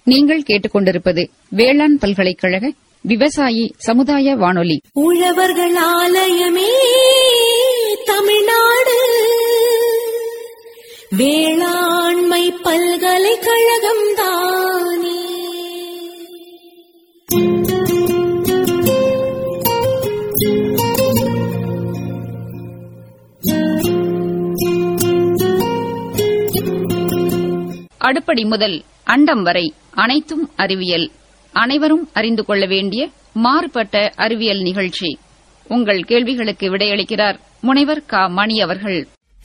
நீங்கள் கேட்டுக்கொண்டிருப்பது வேளாண் பல்கலைக்கழக விவசாயி சமுதாய வானொலி உழவர்கள் ஆலயமே தமிழ்நாடு வேளாண்மை பல்கலைக்கழகம் தானே அடுப்படி முதல் அண்டம் வரை அனைத்தும் அறிவியல் அனைவரும் அறிந்து கொள்ள வேண்டிய மாறுபட்ட அறிவியல் நிகழ்ச்சி உங்கள் கேள்விகளுக்கு விடையளிக்கிறார் முனைவர் க மணி அவர்கள்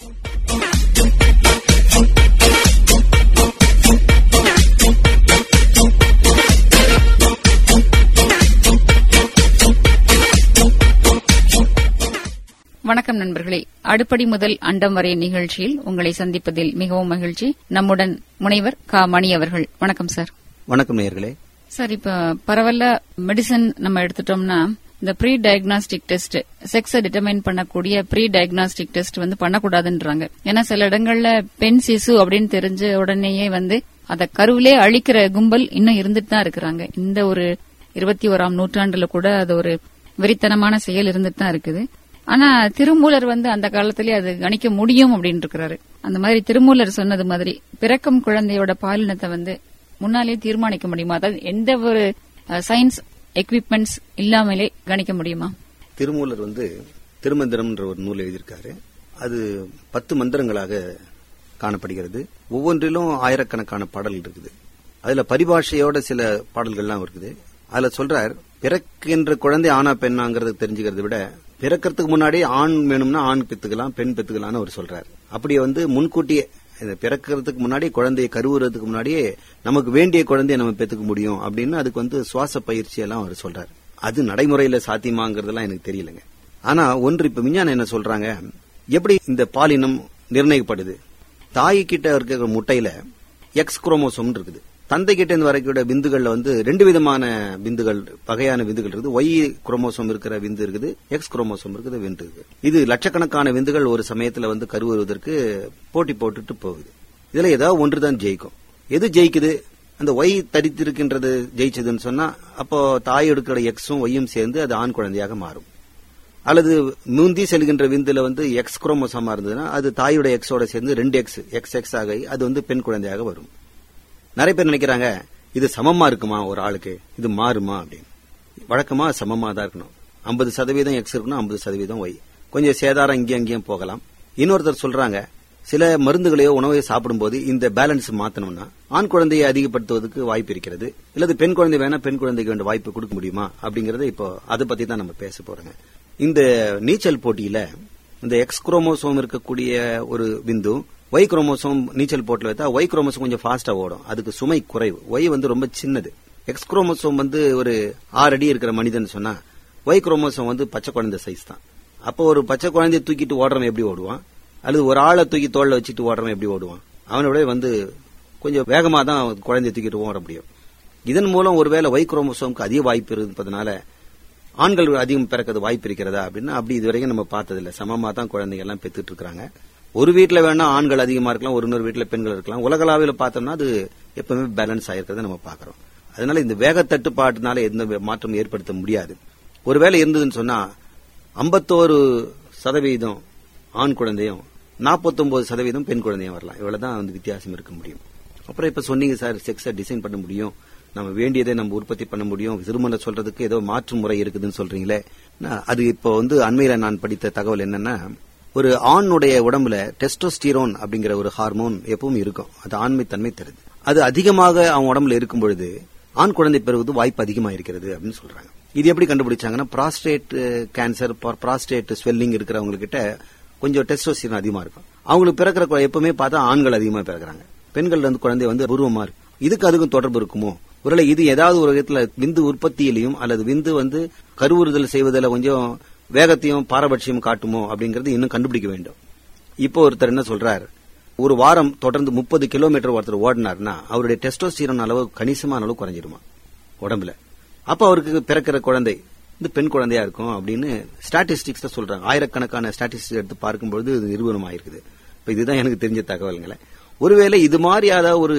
வணக்கம் நண்பர்களே அடுப்படி முதல் அண்டம் வரை நிகழ்ச்சியில் உங்களை சந்திப்பதில் மிகவும் மகிழ்ச்சி நம்முடன் முனைவர் க மணி அவர்கள் வணக்கம் சார் வணக்கம் நேயர்களே சார் இப்ப பரவல்ல மெடிசன் நம்ம எடுத்துட்டோம்னா இந்த ப்ரீ டயக்னாஸ்டிக் டெஸ்ட் செக்ஸை டிட்டர்மைன் பண்ணக்கூடிய ப்ரீ டயக்னாஸ்டிக் டெஸ்ட் வந்து பண்ணக்கூடாதுன்றாங்க ஏன்னா சில இடங்கள்ல பெண் சிசு அப்படின்னு தெரிஞ்ச உடனேயே வந்து அத கருவிலே அழிக்கிற கும்பல் இன்னும் இருந்துட்டு தான் இருக்கிறாங்க இந்த ஒரு இருபத்தி ஓராம் நூற்றாண்டுல கூட அது ஒரு வெறித்தனமான செயல் இருந்துட்டு தான் இருக்குது ஆனா திருமூலர் வந்து அந்த காலத்திலேயே அது கணிக்க முடியும் அப்படின்னு இருக்கிறாரு அந்த மாதிரி திருமூலர் சொன்னது மாதிரி பிறக்கும் குழந்தையோட பாலினத்தை வந்து முன்னாலேயே தீர்மானிக்க முடியுமா அதாவது எந்த ஒரு சயின்ஸ் எக்யூப்மெண்ட்ஸ் இல்லாமலே கணிக்க முடியுமா திருமூலர் வந்து திருமந்திரம்ன்ற ஒரு நூல் எழுதியிருக்காரு அது பத்து மந்திரங்களாக காணப்படுகிறது ஒவ்வொன்றிலும் ஆயிரக்கணக்கான பாடல் இருக்குது அதுல பரிபாஷையோட சில பாடல்கள்லாம் இருக்குது அதுல சொல்றார் பிறக்கின்ற குழந்தை ஆனா பெண்ணாங்கிறது தெரிஞ்சுக்கிறத விட பிறக்கிறதுக்கு முன்னாடி ஆண் வேணும்னா ஆண் பெத்துக்கலாம் பெண் பெத்துக்கலாம்னு அவர் சொல்றாரு அப்படியே வந்து முன்கூட்டியே இந்த பிறக்கிறதுக்கு முன்னாடி குழந்தையை கருவுறதுக்கு முன்னாடியே நமக்கு வேண்டிய குழந்தைய நம்ம பெத்துக்க முடியும் அப்படின்னு அதுக்கு வந்து சுவாச பயிற்சி எல்லாம் அவர் சொல்றாரு அது நடைமுறையில சாத்தியமாங்கிறதெல்லாம் எனக்கு தெரியலங்க ஆனா ஒன்று இப்ப விஞ்ஞானம் என்ன சொல்றாங்க எப்படி இந்த பாலினம் நிர்ணயிக்கப்படுது தாய் கிட்ட இருக்கிற முட்டையில எக்ஸ் குரோமோசோம் இருக்குது தந்தை கிட்ட இருந்து வரைக்கூட விந்துகள்ல வந்து ரெண்டு விதமான விந்துகள் வகையான விந்துகள் இருக்குது ஒய் குரோமோசோம் இருக்கிற விந்து இருக்குது எக்ஸ் குரோமோசோம் இருக்கிற விந்து இருக்குது இது லட்சக்கணக்கான விந்துகள் ஒரு சமயத்துல வந்து கருவுறுவதற்கு போட்டி போட்டுட்டு போகுது இதுல ஏதாவது ஒன்று தான் ஜெயிக்கும் எது ஜெயிக்குது அந்த ஒய் தரித்திருக்கின்றது ஜெயிச்சதுன்னு சொன்னா அப்போ தாய் எடுக்கிற எக்ஸும் ஒய்யும் சேர்ந்து அது ஆண் குழந்தையாக மாறும் அல்லது முந்தி செல்கின்ற விந்துல வந்து எக்ஸ் குரோமோசோமா இருந்ததுன்னா அது தாயோட எக்ஸோட சேர்ந்து ரெண்டு எக்ஸ் எக்ஸ் எக்ஸ் ஆகி அது வந்து பெண் குழந்தையாக வரும் நிறைய பேர் நினைக்கிறாங்க இது சமமா இருக்குமா ஒரு ஆளுக்கு இது மாறுமா அப்படின்னு வழக்கமா சமமா தான் இருக்கணும் ஐம்பது சதவீதம் எக்ஸ் இருக்கணும் ஐம்பது சதவீதம் ஒய் கொஞ்சம் சேதாரம் இங்கேயும் அங்கேயும் போகலாம் இன்னொருத்தர் சொல்றாங்க சில மருந்துகளையோ உணவையோ சாப்பிடும்போது இந்த பேலன்ஸ் மாத்தணும்னா ஆண் குழந்தையை அதிகப்படுத்துவதற்கு வாய்ப்பு இருக்கிறது இல்லது பெண் குழந்தை வேணா பெண் குழந்தைக்கு வேண்டிய வாய்ப்பு கொடுக்க முடியுமா அப்படிங்கறத இப்போ அதை பத்தி தான் நம்ம பேச போறோங்க இந்த நீச்சல் போட்டியில இந்த எக்ஸ் குரோமோசோம் இருக்கக்கூடிய ஒரு விந்து ஒய் குரோமோசோம் நீச்சல் போட்டில் வைத்தா ஒய் குரோமோசோம் கொஞ்சம் ஃபாஸ்டா ஓடும் அதுக்கு சுமை குறைவு ஒய் வந்து ரொம்ப சின்னது எக்ஸ் குரோமோசோம் வந்து ஒரு ஆறு அடி இருக்கிற மனிதன் சொன்னா ஒய் குரோமோசோம் வந்து பச்சை குழந்தை சைஸ் தான் அப்போ ஒரு பச்சை குழந்தைய தூக்கிட்டு ஓடுறவன் எப்படி ஓடுவான் அல்லது ஒரு ஆளை தூக்கி தோல்ல வச்சுட்டு ஓடுறவன் எப்படி ஓடுவான் அவனோட வந்து கொஞ்சம் வேகமா தான் குழந்தைய தூக்கிட்டு ஓட முடியும் இதன் மூலம் ஒருவேளை ஒய் குரோமோசோமுக்கு அதிக வாய்ப்பு இருப்பதனால ஆண்கள் அதிகம் பிறக்கிறது வாய்ப்பு இருக்கிறதா அப்படின்னா அப்படி இதுவரைக்கும் நம்ம பார்த்ததில்ல சமமா தான் குழந்தைங்க எல்லாம் பெத்துட்டு இருக்காங்க ஒரு வீட்டுல வேணா ஆண்கள் அதிகமா இருக்கலாம் ஒரு இன்னொரு வீட்டுல பெண்கள் இருக்கலாம் உலகளாவில பார்த்தோம்னா அது எப்பவுமே பேலன்ஸ் ஆயிருக்கிறத நம்ம பாக்குறோம் அதனால இந்த வேக தட்டுப்பாட்டுனால எந்த மாற்றம் ஏற்படுத்த முடியாது ஒருவேளை இருந்ததுன்னு சொன்னா ஐம்பத்தோரு சதவீதம் ஆண் குழந்தையும் நாற்பத்தொன்பது சதவீதம் பெண் குழந்தையும் வரலாம் இவ்வளவுதான் வந்து வித்தியாசம் இருக்க முடியும் அப்புறம் இப்ப சொன்னீங்க சார் செக்ஸை டிசைன் பண்ண முடியும் நம்ம வேண்டியதை நம்ம உற்பத்தி பண்ண முடியும் திருமணம் சொல்றதுக்கு ஏதோ மாற்று முறை இருக்குதுன்னு சொல்றீங்களே அது இப்போ வந்து அண்மையில நான் படித்த தகவல் என்னன்னா ஒரு ஆணுடைய உடம்புல டெஸ்டோஸ்டீரோன் அப்படிங்கிற ஒரு ஹார்மோன் எப்பவும் இருக்கும் அது ஆண்மை தன்மை தருது அது அதிகமாக அவன் உடம்புல இருக்கும் பொழுது ஆண் குழந்தை பெறுவது வாய்ப்பு அதிகமா இருக்கிறது அப்படின்னு சொல்றாங்க இது எப்படி கண்டுபிடிச்சாங்கன்னா ப்ராஸ்டேட் கேன்சர் ப்ராஸ்டேட் ஸ்வெல்லிங் இருக்கிறவங்க கிட்ட கொஞ்சம் டெஸ்டோஸ்டிரோன் அதிகமா இருக்கும் அவங்களுக்கு பிறக்கிற எப்பவுமே பார்த்தா ஆண்கள் அதிகமா பிறக்கிறாங்க பெண்கள் வந்து குழந்தை வந்து உருவமா இருக்கு இதுக்கு அதுக்கும் தொடர்பு இருக்குமோ ஒருவேளை இது ஏதாவது ஒரு விதத்துல விந்து உற்பத்தியிலையும் அல்லது விந்து வந்து கருவுறுதல் செய்வதில் கொஞ்சம் வேகத்தையும் பாரபட்சியம் காட்டுமோ அப்படிங்கறது இன்னும் கண்டுபிடிக்க வேண்டும் இப்போ ஒருத்தர் என்ன சொல்றார் ஒரு வாரம் தொடர்ந்து முப்பது கிலோமீட்டர் ஒருத்தர் ஓடினார்னா அவருடைய டெஸ்டோஸ்டீரன் அளவு கணிசமான அளவு குறைஞ்சிருமா உடம்புல அப்ப அவருக்கு பிறக்கிற குழந்தை இந்த பெண் குழந்தையா இருக்கும் அப்படின்னு ஸ்டாட்டிஸ்டிக்ஸ் தான் சொல்றாங்க ஆயிரக்கணக்கான ஸ்டாட்டிஸ்டிக்ஸ் எடுத்து பார்க்கும்போது இது நிறுவனம் ஆயிருக்குது இப்ப இதுதான் எனக்கு தெரிஞ்ச தகவல்களை ஒருவேளை இது மாதிரி ஏதாவது ஒரு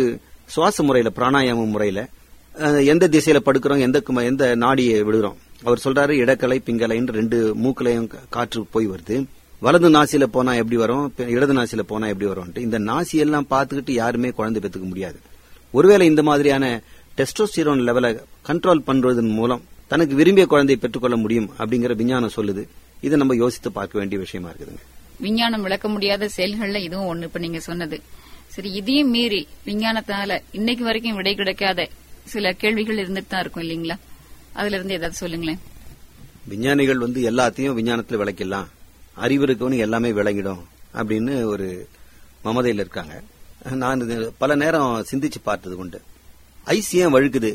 சுவாச முறையில பிராணாயாம முறையில அஹ், எந்த திசையில படுக்கிறோம் எந்த கும- எந்த நாடியை விடுறோம் அவர் சொல்றாரு இடக்கலை பிங்கலைன்னு ரெண்டு மூக்களையும் கா- காற்று போய் வருது வலது நாசியில போனா எப்படி வரும் பி- இடது நாசியில போனா எப்படி வரும்ட்டு இந்த நாசி எல்லாம் பார்த்துக்கிட்டு யாருமே குழந்தை பெற்றுக்க முடியாது ஒருவேளை இந்த மாதிரியான டெஸ்டோஸ்டிரோன் லெவலை கண்ட்ரோல் பண்றதன் மூலம் தனக்கு விரும்பிய குழந்தையை பெற்றுக்கொள்ள முடியும் அப்படிங்கிற விஞ்ஞானம் சொல்லுது இதை நம்ம யோசித்து பார்க்க வேண்டிய விஷயமா இருக்குதுங்க விஞ்ஞானம் விளக்க முடியாத செயல்கள்ல இதுவும் ஒண்ணு இப்ப நீங்க சொன்னது சரி இதையும் மீறி விஞ்ஞானத்தால இன்னைக்கு வரைக்கும் விடை கிடைக்காத சில கேள்விகள் இருந்துட்டு தான் இருக்கும் இல்லீங்களா அதுல இருந்து ஏதாவது சொல்லுங்களேன் விஞ்ஞானிகள் வந்து எல்லாத்தையும் விஞ்ஞானத்துல விளக்கிடலாம் அறிவு இருக்கவனுக்கு எல்லாமே விளங்கிடும் அப்படின்னு ஒரு மமதையில் இருக்காங்க நான் இது பல நேரம் சிந்திச்சு பார்த்தது உண்டு ஐஸ் ஏன் வழுக்குது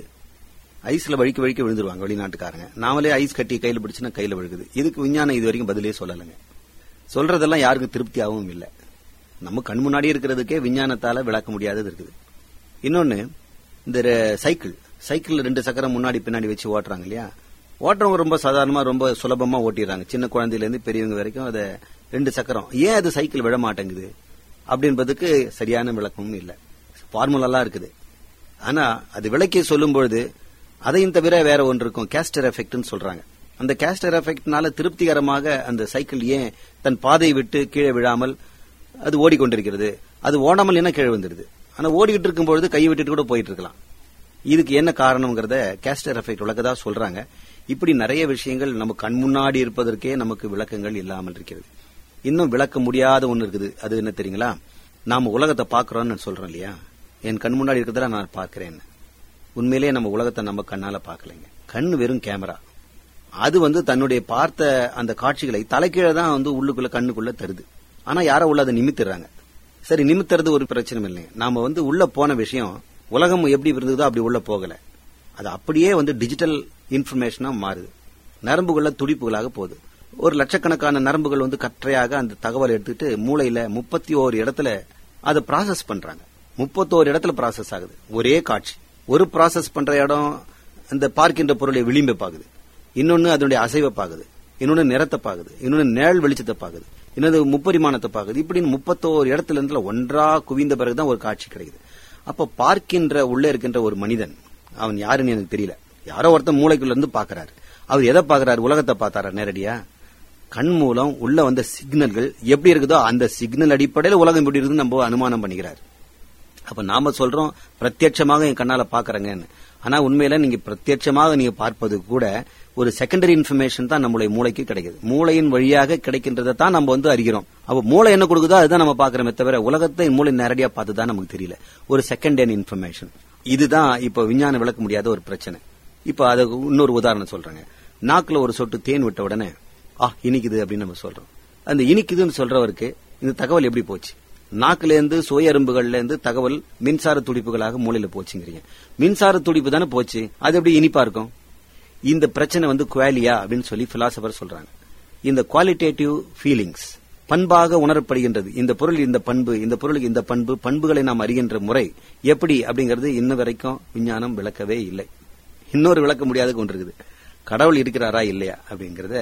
ஐஸ்ல வழுக்கி வழுக்கி விழுந்துருவாங்க வெளிநாட்டுக்காரங்க நாமளே ஐஸ் கட்டி கையில பிடிச்சுன்னா கையில விழுகுது இதுக்கு விஞ்ஞானம் இது வரைக்கும் பதிலே சொல்லலைங்க சொல்றதெல்லாம் யாருக்கும் திருப்தியாகவும் இல்லை நம்ம கண் முன்னாடி இருக்கிறதுக்கே விஞ்ஞானத்தால விளக்க முடியாதது இருக்குது இன்னொன்னு இந்த ரெ- சைக்கிள் சைக்கிள் ரெண்டு சக்கரம் முன்னாடி பின்னாடி வச்சு ஓட்டுறாங்க இல்லையா ஓட்டுறவங்க ரொம்ப சாதாரணமா ரொம்ப சுலபமா ஓட்டிடுறாங்க சின்ன குழந்தையில இருந்து பெரியவங்க வரைக்கும் அதை ரெண்டு சக்கரம் ஏன் அது சைக்கிள் விட மாட்டேங்குது அப்படின்றதுக்கு சரியான விளக்கமும் இல்லை ஃபார்முலாலாம் இருக்குது ஆனா அது விளக்கி சொல்லும் பொழுது அதையும் தவிர வேற ஒன்று இருக்கும் கேஸ்டர் எஃபெக்ட்னு சொல்றாங்க அந்த கேஸ்டர் எஃபெக்ட்னால திருப்திகரமாக அந்த சைக்கிள் ஏன் தன் பாதையை விட்டு கீழே விழாமல் அது ஓடிக்கொண்டிருக்கிறது அது ஓடாமல் என்ன கீழே வந்துடுது ஆனா ஓடிக்கிட்டு இருக்கும் பொழுது கையை விட்டுட்டு கூட போயிட்டு இருக்கலாம் இதுக்கு என்ன காரணம்ங்கிறத கேஸ்டர் எஃபெக்ட் விளக்கதா சொல்றாங்க இப்படி நிறைய விஷயங்கள் நம்ம கண் முன்னாடி இருப்பதற்கே நமக்கு விளக்கங்கள் இல்லாமல் இருக்கிறது இன்னும் விளக்க முடியாத ஒண்ணு இருக்குது அது என்ன தெரியுங்களா நாம உலகத்தை பாக்குறோம்னு சொல்றோம் இல்லையா என் கண் முன்னாடி இருக்கிறதா நான் பார்க்கிறேன் உண்மையிலேயே நம்ம உலகத்தை நம்ம கண்ணால பார்க்கலைங்க கண் வெறும் கேமரா அது வந்து தன்னுடைய பார்த்த அந்த காட்சிகளை தலைக்கீழ தான் வந்து உள்ளுக்குள்ள கண்ணுக்குள்ள தருது ஆனா யாரோ உள்ள அதை நிமித்துறாங்க சரி நிமித்துறது ஒரு பிரச்சனை இல்லைங்க நாம வந்து உள்ள போன விஷயம் உலகம் எப்படி இருந்ததோ அப்படி உள்ள போகல அது அப்படியே வந்து டிஜிட்டல் இன்ஃபர்மேஷனா மாறுது நரம்புகள்ல துடிப்புகளாக போகுது ஒரு லட்சக்கணக்கான நரம்புகள் வந்து கற்றையாக அந்த தகவல் எடுத்துட்டு மூளையில முப்பத்தி ஓரு இடத்துல அதை ப்ராசஸ் பண்றாங்க முப்பத்தோரு இடத்துல ப்ராசஸ் ஆகுது ஒரே காட்சி ஒரு ப்ராசஸ் பண்ற இடம் அந்த பார்க்கின்ற பொருளை விளிம்பை பாக்குது இன்னொன்னு அதனுடைய அசைவை பாக்குது இன்னொன்னு நிறத்தை பாக்குது இன்னொன்னு நிழல் வெளிச்சத்தை பாக்குது இன்னொரு முப்பரிமாணத்தை பாக்குது இப்படின்னு முப்பத்தோரு இடத்துல இருந்து ஒன்றா குவிந்த பிறகுதான் ஒரு காட்சி கிடைக்குது அப்ப பார்க்கின்ற உள்ளே இருக்கின்ற ஒரு மனிதன் அவன் யாருன்னு எனக்கு தெரியல யாரோ ஒருத்தன் மூளைக்குள்ள இருந்து பாக்குறாரு அவர் எதை பாக்குறாரு உலகத்தை பார்த்தாரா நேரடியா கண் மூலம் உள்ள வந்த சிக்னல்கள் எப்படி இருக்குதோ அந்த சிக்னல் அடிப்படையில் உலகம் எப்படி இருக்குன்னு நம்ம அனுமானம் பண்ணிக்கிறார் அப்ப நாம சொல்றோம் பிரத்யட்சமாக என் கண்ணால பாக்குறேங்கன்னு ஆனா உண்மையில நீங்க பிரத்யட்சமாக நீங்க பார்ப்பது கூட ஒரு செகண்டரி இன்ஃபர்மேஷன் தான் நம்மளுடைய மூளைக்கு கிடைக்குது மூளையின் வழியாக கிடைக்கின்றதை தான் நம்ம வந்து அறிகிறோம் அப்ப மூளை என்ன கொடுக்குதோ அதுதான் நம்ம பாக்குறோமே தவிர உலகத்தை மூளை நேரடியா பார்த்துதான் நமக்கு தெரியல ஒரு செகண்ட் ஹேண்ட் இன்ஃபர்மேஷன் இதுதான் இப்ப விஞ்ஞானம் விளக்க முடியாத ஒரு பிரச்சனை இப்ப அதுக்கு இன்னொரு உதாரணம் சொல்றேங்க நாக்குல ஒரு சொட்டு தேன் விட்ட உடனே ஆ இனிக்குது அப்படின்னு நம்ம சொல்றோம் அந்த இனிக்குதுன்னு சொல்றவருக்கு இந்த தகவல் எப்படி போச்சு நாக்குல இருந்து சுயரும்புகள்ல இருந்து தகவல் மின்சார துடிப்புகளாக மூளையில போச்சுங்கிறீங்க மின்சார துடிப்பு தானே போச்சு அது எப்படி இனிப்பா இருக்கும் இந்த பிரச்சனை வந்து குவாலியா அப்படின்னு சொல்லி பிலாசபர் சொல்றாங்க இந்த குவாலிட்டேட்டிவ் ஃபீலிங்ஸ் பண்பாக உணரப்படுகின்றது இந்த பொருள் இந்த பண்பு இந்த பொருளுக்கு இந்த பண்பு பண்புகளை நாம் அறிகின்ற முறை எப்படி அப்படிங்கிறது இன்ன வரைக்கும் விஞ்ஞானம் விளக்கவே இல்லை இன்னொரு விளக்க முடியாத ஒன்று இருக்குது கடவுள் இருக்கிறாரா இல்லையா அப்படிங்கறத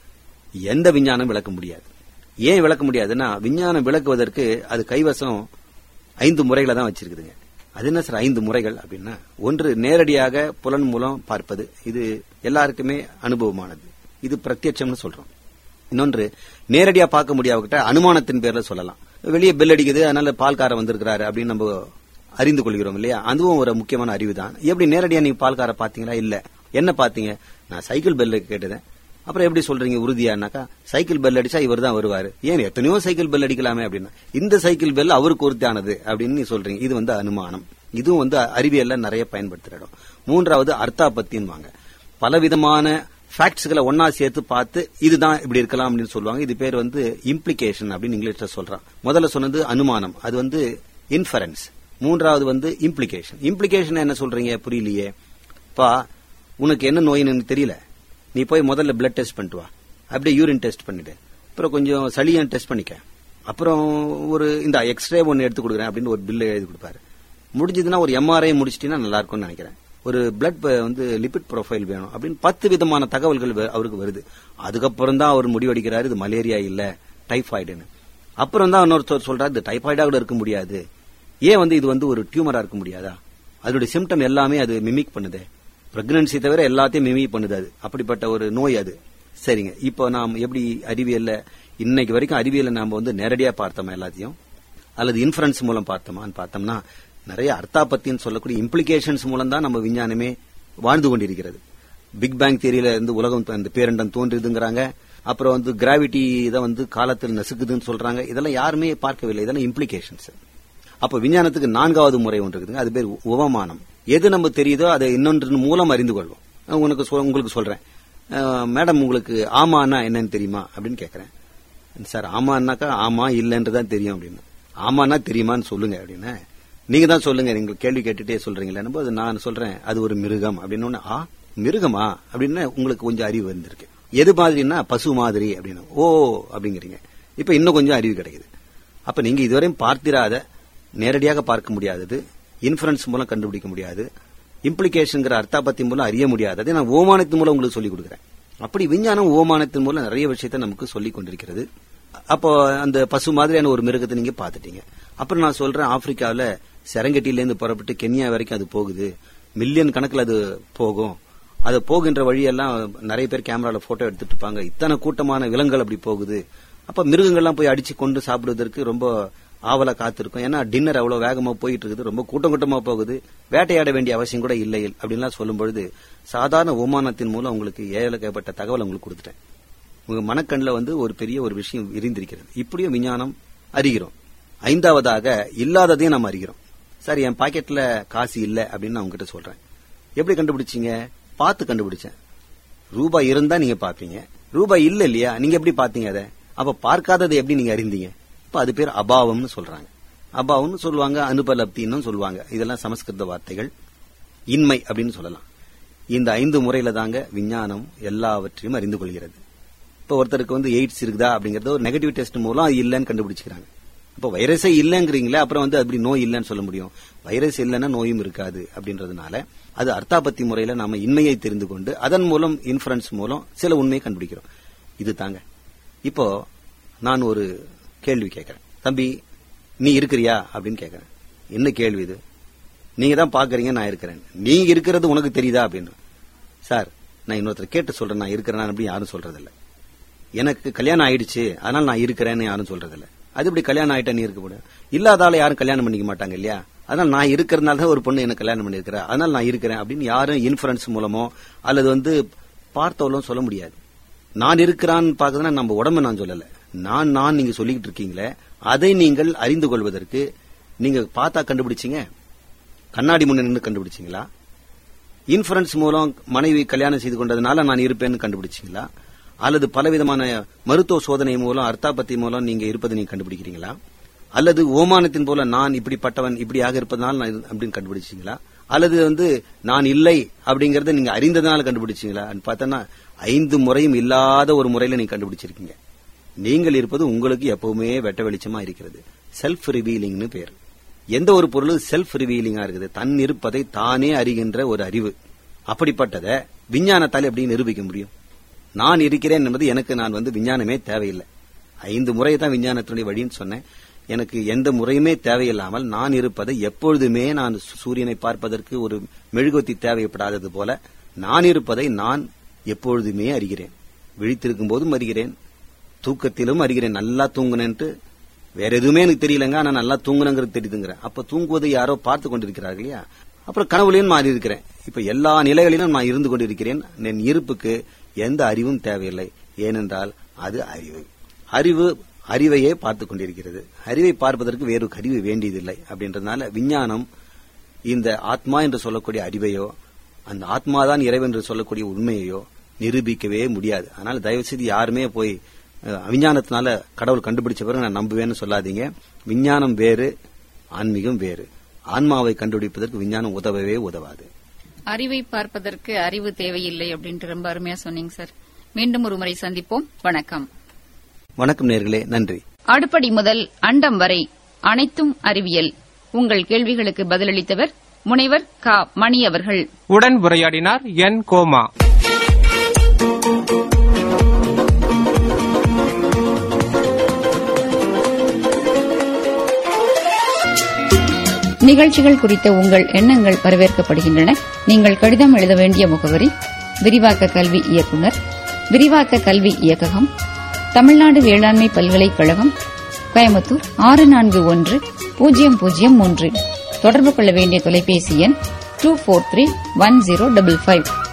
எந்த விஞ்ஞானம் விளக்க முடியாது ஏன் விளக்க முடியாதுன்னா விஞ்ஞானம் விளக்குவதற்கு அது கைவசம் ஐந்து முறைகளை தான் வச்சிருக்குதுங்க அது என்ன சார் ஐந்து முறைகள் அப்படின்னா ஒன்று நேரடியாக புலன் மூலம் பார்ப்பது இது எல்லாருக்குமே அனுபவமானது இது பிரத்யட்சம்னு சொல்றோம் இன்னொன்று நேரடியா பார்க்க முடியாவிட்ட அனுமானத்தின் பேர்ல சொல்லலாம் வெளியே பெல் அடிக்குது அதனால பால்காரன் வந்திருக்கிறாரு அப்படின்னு நம்ம அறிந்து கொள்கிறோம் இல்லையா அதுவும் ஒரு முக்கியமான அறிவு தான் எப்படி நேரடியா நீங்க பால்கார பாத்தீங்களா இல்ல என்ன பாத்தீங்க நான் சைக்கிள் பெல்ல கேட்டதேன் அப்புறம் எப்படி சொல்றீங்க உறுதியானாக்கா சைக்கிள் பெல் அடிச்சா இவர் தான் வருவாரு ஏன் எத்தனையோ சைக்கிள் பெல் அடிக்கலாமே அப்படின்னா இந்த சைக்கிள் பெல் அவருக்கு உறுதியானது அப்படின்னு நீ சொல்றீங்க இது வந்து அனுமானம் இதுவும் வந்து அறிவியல்ல நிறைய பயன்படுத்துற இடம் மூன்றாவது அர்த்தாபத்தின்னு வாங்க பலவிதமான ஃபேக்ட்ஸ்களை ஒன்னா சேர்த்து பார்த்து இதுதான் இப்படி இருக்கலாம் அப்படின்னு சொல்லுவாங்க இது பேர் வந்து இம்ப்ளிகேஷன் அப்படின்னு இங்கிலீஷ்ல சொல்றான் முதல்ல சொன்னது அனுமானம் அது வந்து இன்ஃபரன்ஸ் மூன்றாவது வந்து இம்ப்ளிகேஷன் இம்ப்ளிகேஷன் என்ன சொல்றீங்க புரியலையே பா உனக்கு என்ன நோயின்னு எனக்கு தெரியல நீ போய் முதல்ல பிளட் டெஸ்ட் பண்ணிட்டு வா அப்படியே யூரின் டெஸ்ட் பண்ணிட்டு அப்புறம் கொஞ்சம் சளியும் டெஸ்ட் பண்ணிக்க அப்புறம் ஒரு இந்த எக்ஸ்ரே ஒன்னு எடுத்து கொடுக்குறேன் அப்படின்னு ஒரு பில் எழுதி கொடுப்பாரு முடிஞ்சதுன்னா ஒரு எம்ஆர்ஐ முடிச்சிட்டீங்கன்னா நல்லா இருக்கும்னு நினைக்கிறேன் ஒரு பிளட் வந்து லிபிட் ப்ரொஃபைல் வேணும் அப்படின்னு பத்து விதமான தகவல்கள் வ- அவருக்கு வருது அதுக்கப்புறம் தான் அவர் முடிவெடுக்கிறாரு இது மலேரியா இல்ல டைபாய்டுன்னு அப்புறம் தான் இன்னொருத்தர் சொல்றாரு இது டைபாய்டா கூட இருக்க முடியாது ஏன் வந்து இது வந்து ஒரு டியூமரா இருக்க முடியாதா அதனுடைய சிம்டம் எல்லாமே அது மிமிக் பண்ணுது பிரெக்னன்சி தவிர எல்லாத்தையும் மிமிக் பண்ணுது அது அப்படிப்பட்ட ஒரு நோய் அது சரிங்க இப்போ நாம் எப்படி அறிவியல்ல இன்னைக்கு வரைக்கும் அறிவியல்ல நாம வந்து நேரடியா பார்த்தோமா எல்லாத்தையும் அல்லது இன்ஃபரன்ஸ் மூலம் பார்த்தோமான்னு பார்த்தோம்னா நிறைய அர்த்தாபத்தின்னு சொல்லக்கூடிய இம்ப்ளிகேஷன்ஸ் மூலம் தான் நம்ம விஞ்ஞானமே வாழ்ந்து கொண்டிருக்கிறது பிக் பேங் தியரியில இருந்து உலகம் இந்த பேரண்டம் தோன்றுதுங்கிறாங்க அப்புறம் வந்து கிராவிட்டி தான் வந்து காலத்தில் நசுக்குதுன்னு சொல்றாங்க இதெல்லாம் யாருமே பார்க்கவில்லை இதெல்லாம் இம்ப்ளிகேஷன்ஸ் அப்ப விஞ்ஞானத்துக்கு நான்காவது முறை ஒன்று இருக்குதுங்க அது பேர் உவமானம் எது நம்ம தெரியுதோ அதை இன்னொன்று மூலம் அறிந்து கொள்வோம் நான் உனக்கு சொ- உங்களுக்கு சொல்றேன் அஹ், மேடம் உங்களுக்கு ஆமான்னா என்னன்னு தெரியுமா அப்படின்னு கேட்கறேன் சார் ஆமான்னாக்கா ஆமா இல்லைன்றதான் தெரியும் அப்படின்னு ஆமான்னா தெரியுமான்னு சொல்லுங்க அப்படின்னு நீங்க தான் சொல்லுங்க நீங்க கேள்வி கேட்டுட்டே சொல்றீங்களே போது நான் சொல்றேன் அது ஒரு மிருகம் அப்படின்னு ஒண்ணு, ஆ மிருகமா அப்படின்னு உங்களுக்கு கொஞ்சம் அறிவு வந்திருக்கு எது மாதிரின்னா பசு மாதிரி அப்படின்னு ஓ அப்படிங்கிறீங்க இப்ப இன்னும் கொஞ்சம் அறிவு கிடைக்குது அப்ப நீங்க இதுவரையும் பார்த்திராத நேரடியாக பார்க்க முடியாதது இன்ஃபரன்ஸ் மூலம் கண்டுபிடிக்க முடியாது இம்ப்ளிகேஷன்ங்கிற அர்த்தாபத்தி மூலம் அறிய முடியாததை நான் ஓமானத்தின் மூலம் உங்களுக்கு சொல்லிக் கொடுக்குறேன் அப்படி விஞ்ஞானம் ஓமானத்தின் மூலம் நிறைய விஷயத்தை நமக்கு சொல்லிக் கொண்டிருக்கிறது அப்போ அந்த பசு மாதிரியான ஒரு மிருகத்தை நீங்க பாத்துட்டீங்க அப்புறம் நான் சொல்றேன் ஆப்பிரிக்காவில் செரங்கட்டில இருந்து புறப்பட்டு கென்யா வரைக்கும் அது போகுது மில்லியன் கணக்கில் அது போகும் அது போகின்ற வழியெல்லாம் நிறைய பேர் கேமரால போட்டோ எடுத்துட்டு இருப்பாங்க இத்தனை கூட்டமான விலங்குகள் அப்படி போகுது அப்ப மிருகங்கள்லாம் போய் அடிச்சு கொண்டு சாப்பிடுவதற்கு ரொம்ப ஆவலா காத்திருக்கும் ஏன்னா டின்னர் அவ்வளவு வேகமா போயிட்டு இருக்குது ரொம்ப கூட்டம் கூட்டமா போகுது வேட்டையாட வேண்டிய அவசியம் கூட இல்லை அப்படின்லாம் சொல்லும் பொழுது சாதாரண ஓமானத்தின் மூலம் உங்களுக்கு ஏழக்கப்பட்ட தகவல் உங்களுக்கு கொடுத்துட்டேன் உங்க மனக்கண்ணில் வந்து ஒரு பெரிய ஒரு விஷயம் விரிந்திருக்கிறது இப்படியும் விஞ்ஞானம் அறிகிறோம் ஐந்தாவதாக இல்லாததையும் நாம் அறிகிறோம் சார் என் பாக்கெட்ல காசு இல்ல அப்படின்னு நான் உங்ககிட்ட சொல்றேன் எப்படி கண்டுபிடிச்சீங்க பார்த்து கண்டுபிடிச்சேன் ரூபாய் இருந்தா நீங்க பாப்பீங்க ரூபாய் இல்ல இல்லையா நீங்க எப்படி பாத்தீங்க அதை அப்ப பார்க்காததை எப்படி நீங்க அறிந்தீங்க இப்ப அது பேர் அபாவம்னு சொல்றாங்க அபாவம்னு சொல்லுவாங்க அனுபலப்தின்னு சொல்லுவாங்க இதெல்லாம் சமஸ்கிருத வார்த்தைகள் இன்மை அப்படின்னு சொல்லலாம் இந்த ஐந்து முறையில தாங்க விஞ்ஞானம் எல்லாவற்றையும் அறிந்து கொள்கிறது இப்ப ஒருத்தருக்கு வந்து எய்ட்ஸ் இருக்குதா அப்படிங்கறத ஒரு நெகட்டிவ் டெஸ்ட் மூலம் அது இல்லைன்னு கண்டுபிடிச்சிக்கிறாங்க இப்ப வைரஸே இல்லைங்கிறீங்களே அப்புறம் வந்து அப்படி நோய் இல்லைன்னு சொல்ல முடியும் வைரஸ் இல்லைன்னா நோயும் இருக்காது அப்படின்றதுனால அது அர்த்தாபத்தி முறையில நாம இன்மையை தெரிந்து கொண்டு அதன் மூலம் இன்ஃபரன்ஸ் மூலம் சில உண்மையை கண்டுபிடிக்கிறோம் இது தாங்க இப்போ நான் ஒரு கேள்வி கேட்கறேன் தம்பி நீ இருக்கிறியா அப்படின்னு கேட்கறேன் என்ன கேள்வி இது நீங்க தான் பாக்குறீங்க நான் இருக்கிறேன் நீங்க இருக்கிறது உனக்கு தெரியுதா அப்படின்னு சார் நான் இன்னொருத்தர் கேட்டு சொல்றேன் நான் இருக்கிறேன் அப்படி யாரும் சொல்றதில்ல எனக்கு கல்யாணம் ஆயிடுச்சு அதனால நான் இருக்கிறேன்னு யாரும் சொல்றதில்ல அது இப்படி கல்யாணம் ஆயிட்டா நீ இருக்க முடியும் இல்லாதால யாரும் கல்யாணம் பண்ணிக்க மாட்டாங்க இல்லையா அதனால நான் இருக்கிறதுனால தான் ஒரு பொண்ணு எனக்கு கல்யாணம் பண்ணிருக்கிறா அதனால நான் இருக்கிறேன் அப்படின்னு யாரும் இன்ஃபரன்ஸ் மூலமோ அல்லது வந்து பார்த்தவளும் சொல்ல முடியாது நான் இருக்கிறான்னு பாக்குறதுனா நம்ம உடம்ப நான் சொல்லல நான் நான் நீங்க சொல்லிக்கிட்டு இருக்கீங்களே அதை நீங்கள் அறிந்து கொள்வதற்கு நீங்க பார்த்தா கண்டுபிடிச்சீங்க கண்ணாடி முன்ன நின்று கண்டுபிடிச்சீங்களா இன்ஃபரன்ஸ் மூலம் மனைவி கல்யாணம் செய்து கொண்டதுனால நான் இருப்பேன்னு கண்டுபிடிச்சீங்களா அல்லது பலவிதமான மருத்துவ சோதனை மூலம் அர்த்தாபத்தி மூலம் நீங்க இருப்பதை நீங்க கண்டுபிடிக்கிறீங்களா அல்லது ஓமானத்தின் போல நான் இப்படிப்பட்டவன் இப்படியாக இருப்பதனால நான் இது- அப்படின்னு கண்டுபிடிச்சீங்களா அல்லது வந்து நான் இல்லை அப்படிங்கறத நீங்க அறிந்ததுனால கண்டுபிடிச்சீங்களா பார்த்தோன்னா ஐந்து முறையும் இல்லாத ஒரு முறையில நீங்க கண்டுபிடிச்சிருக்கீங்க நீங்கள் இருப்பது உங்களுக்கு எப்பவுமே வெட்ட வெளிச்சமா இருக்கிறது செல்ஃப் ரிவீலிங்னு பேர் எந்த ஒரு பொருளும் செல்ஃப் ரிவீலிங்கா இருக்குது தன் இருப்பதை தானே அறிகின்ற ஒரு அறிவு அப்படிப்பட்டதை விஞ்ஞானத்தால் எப்படி நிரூபிக்க முடியும் நான் இருக்கிறேன் என்பது எனக்கு நான் வந்து விஞ்ஞானமே தேவையில்லை ஐந்து முறை தான் விஞ்ஞானத்தினுடைய வழின்னு சொன்னேன் எனக்கு எந்த முறையுமே தேவையில்லாமல் நான் இருப்பதை எப்பொழுதுமே நான் சு- சூரியனை பார்ப்பதற்கு ஒரு மெழுகுவத்தி தேவைப்படாதது போல நான் இருப்பதை நான் எப்பொழுதுமே அறிகிறேன் விழித்திருக்கும் போதும் அறிகிறேன் தூக்கத்திலும் அறிகிறேன் நல்லா தூங்குனேன்ட்டு வேற எதுவுமே எனக்கு தெரியலங்க ஆனா நல்லா தூங்குனங்கிறது தெரியுதுங்கிறேன் அப்ப தூங்குவதை யாரோ பார்த்து கொண்டிருக்கிறார்கள் இல்லையா அப்புறம் கனவுலையும் மாறி இருக்கிறேன் இப்ப எல்லா நிலைகளிலும் நான் இருந்து கொண்டிருக்கிறேன் என் இருப்புக்கு எந்த அறிவும் தேவையில்லை ஏனென்றால் அது அறிவு அறிவு அறிவையே பார்த்து கொண்டிருக்கிறது அறிவை பார்ப்பதற்கு வேறு கருவி வேண்டியதில்லை அப்படின்றதுனால விஞ்ஞானம் இந்த ஆத்மா என்று சொல்லக்கூடிய அறிவையோ அந்த ஆத்மாதான் இறைவன் என்று சொல்லக்கூடிய உண்மையையோ நிரூபிக்கவே முடியாது அதனால தயவு செய்து யாருமே போய் அஹ், விஞ்ஞானத்தினால கடவுள் கண்டுபிடிச்ச பிறகு நான் நம்புவேன்னு சொல்லாதீங்க விஞ்ஞானம் வேறு ஆன்மீகம் வேறு ஆன்மாவை கண்டுபிடிப்பதற்கு விஞ்ஞானம் உதவவே உதவாது அறிவை பார்ப்பதற்கு அறிவு தேவையில்லை அப்படின்ட்டு ரொம்ப அருமையா சொன்னீங்க சார் மீண்டும் ஒரு முறை சந்திப்போம் வணக்கம் வணக்கம் நேர்களே நன்றி அடுப்படி முதல் அண்டம் வரை அனைத்தும் அறிவியல் உங்கள் கேள்விகளுக்கு பதிலளித்தவர் முனைவர் க மணி அவர்கள் உடன் உரையாடினார் என் கோமா நிகழ்ச்சிகள் குறித்த உங்கள் எண்ணங்கள் வரவேற்கப்படுகின்றன நீங்கள் கடிதம் எழுத வேண்டிய முகவரி விரிவாக்க கல்வி இயக்குனர் விரிவாக்க கல்வி இயக்ககம் தமிழ்நாடு வேளாண்மை பல்கலைக்கழகம் கோயம்புத்தூர் ஆறு நான்கு ஒன்று பூஜ்ஜியம் பூஜ்ஜியம் மூன்று தொடர்பு கொள்ள வேண்டிய தொலைபேசி எண் two four three one zero double five